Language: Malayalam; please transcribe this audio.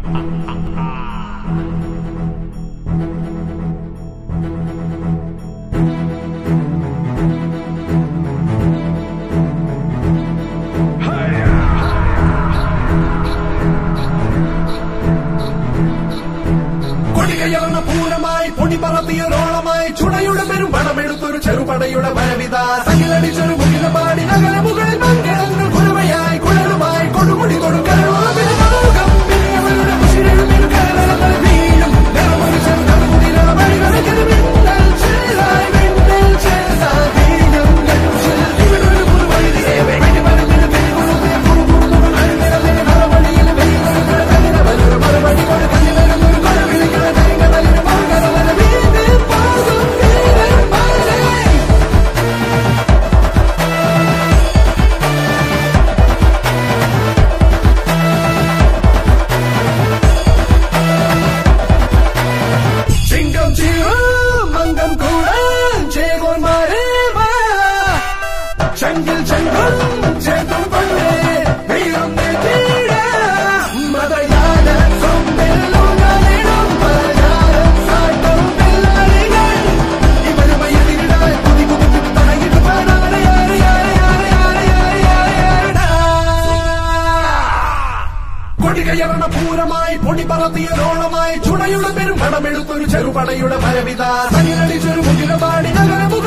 കൊടികയർന്ന പൂരമായി പൊടി പറത്തിയൊരോളമായി ചുടയുടെ പെരും പണമെടുത്തൊരു ചെറുപടയുടെ പരവിത സകിലടിച്ചൊരു മുകില പാടി നഗര മുകളിൽ മംഗളങ്ങൾ കുരമയായി കുഴലുമായി കൊടുമുടി കൊടുക്കലോ ചിങ്കം ചീറും മംഗം കൂടാൻ ചേകോന്മാരെ വാ. ചങ്കിൽ ചങ്കും ചേർത്തും കൊണ്ടേ വീറും നെറ്റിയിട. മതയാന സൊമ്പിലൂഞ്ഞാലിടും പലചാരം സാട്ടും പിള്ളാരികൾ. ഇവരുമായി എതിരിടാൻ കുതി കുതിച്ച് തടയിട്ട് പാടാതെ യാരെ യാരെ യാരെ യാരെ യാരെ യാരെ യാരെടാ. കൊടികയറണ പൂരമായി പൊടി പറത്തിയൊരോളമായി ചുടയുടെ പെരും പണമെടുത്തൊരു ചെറുപടയുടെ പരവിത സനിലടിച്ചൊരു മുകിലപാടി നഗരമു